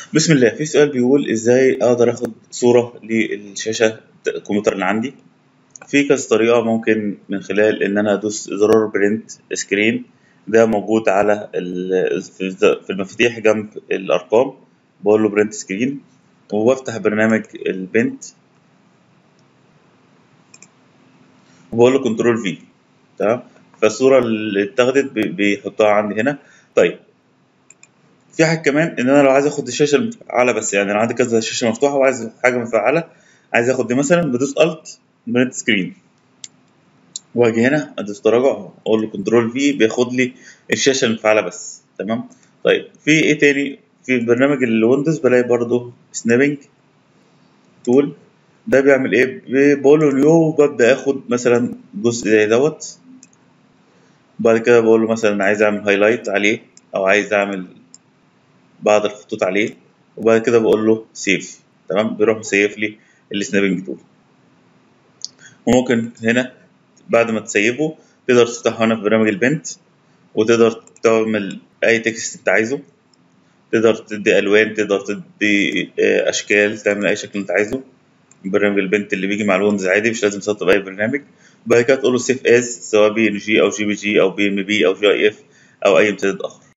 بسم الله في سؤال بيقول ازاي اقدر اخد صورة للشاشة الكمبيوتر اللي عندي في كذا طريقة ممكن من خلال ان انا ادوس زرار برنت سكرين ده موجود على ال- في المفاتيح جنب الارقام بقول له برنت سكرين وبفتح برنامج البنت وبقول له كنترول في تمام فالصورة اللي اتاخدت بي- بيحطها عندي هنا طيب في حاجة كمان إن أنا لو عايز آخد الشاشة المفعلة بس يعني أنا عندي كذا شاشة مفتوحة وعايز حاجة مفعلة عايز آخد دي مثلا بدوس ألت برنت سكرين وأجي هنا أدوس تراجع أقول له كنترول في بياخد لي الشاشة المفعلة بس تمام طيب في إيه تاني في برنامج الويندوز بلاقي برضه سنابنج تول ده بيعمل إيه ب- بقول له نيو وببدأ آخد مثلا جزء زي دوت بعد كده بقول له مثلا عايز أعمل هايلايت عليه أو عايز أعمل بعض الخطوط عليه وبعد كده بقول له سيف تمام بيروح مسيف لي السنابنج تول وممكن هنا بعد ما تسيبه تقدر تفتحه هنا في برنامج البنت وتقدر تعمل اي تكست انت عايزه تقدر تدي الوان تقدر تدي آه، اشكال تعمل اي شكل انت عايزه برنامج البنت اللي بيجي مع الويندوز عادي مش لازم تسطب اي برنامج بعد كده تقول له سيف از سواء بي ان جي او جي بي جي او بي ام بي او جي اي اف او اي امتداد اخر